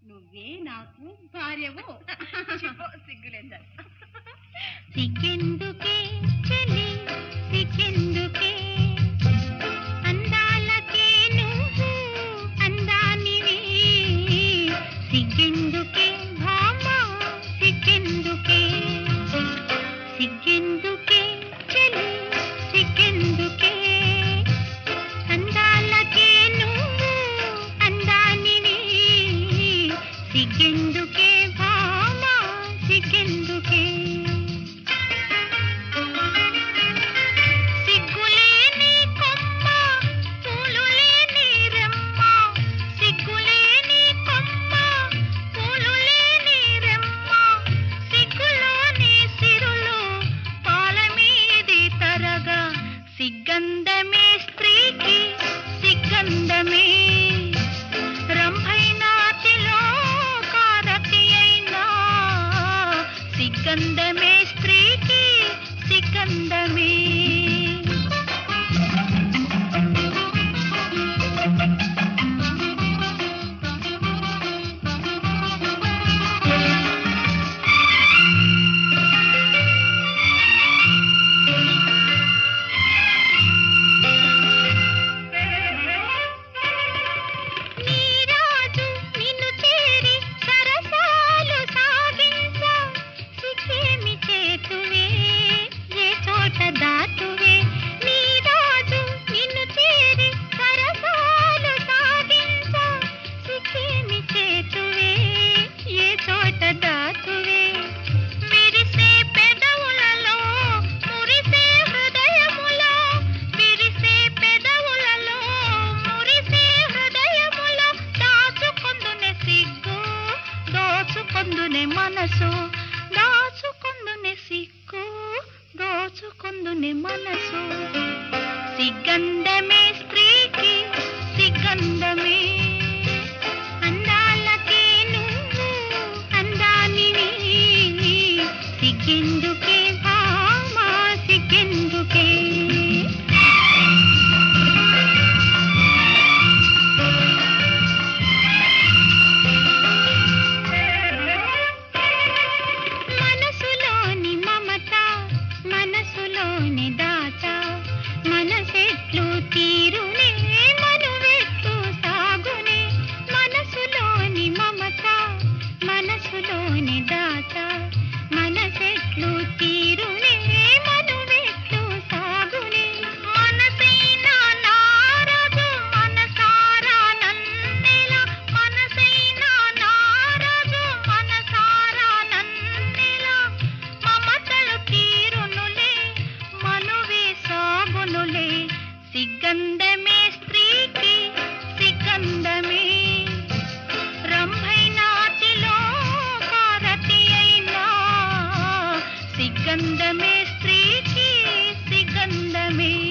నువ్వే నాకు భార్యవు సిగ్గులేదా సిగ్గెందుకే చలి సిగ్గెందుకే అందాలకే నువ్వు అందానివి సిగ్గెందుకే భామ సిగ్గెందుకే సిగ్గెందుకే చలి సిగ్గెందుకే అందాలకే నువ్వు అందానివి సిగ్గెందుకే భామ సిగ్గెందుకే సిగ్గులేని కొమ్మ పూలులేని రెమ్మ సిగ్గులేని కొమ్మ పూలులేని రెమ్మ సిగ్గులోని సిరులు పాల మీది తరగా సిగ్గంధమే స్త్రీకి సిగ్గంధమే రంభైనాతిలో కారతి అయినా సిగ్గంధమే స్త్రీకి సిగ్గంధమే నీరాజు నిన్ను చేరి సరసాలు సాగించ సిక్కేమి చేతువే ఏ చోట దాటువే నీరాజు నిన్ను చేరి సరసాలు సాగించ సిక్కేమి చేతువే ఏ చోట దాటువే విరిసే పెదవులలో మురిసే హృదయములో విరిసే పెదవులలో మురిసే హృదయములో దాచుకొందునే సిగ్గు దోచుకొందునే మనసు దాచుకొందునే సిగ్గు దోచుకొందునే మనసు సిగ్గంధమే స్త్రీకి సిగ్గంధమే అందాలకే నువ్వు అందానివి సిగ్గెందుకే భామా సిగ్గెందుకే మనసులోని మమత మనసులోని దాచ మనసెట్లు తీరునే మనువెట్లు సాగునే మనసులోని మమత మనసులోని దాచ మనసెట్లు తీరునే మనువెట్లు సాగునే మనసైన నారదు మనసారా నన్నెలా మనసైన నారదు మనసారా నన్నెలా మమతలు తీరునులే మనువే సాగునులే సిగ్గంధమే స్త్రీకి సిగ్గంధమే రంభైనాతిలో భారతి అయినా సిగ్గంధమే స్త్రీకి సిగ్గంధమే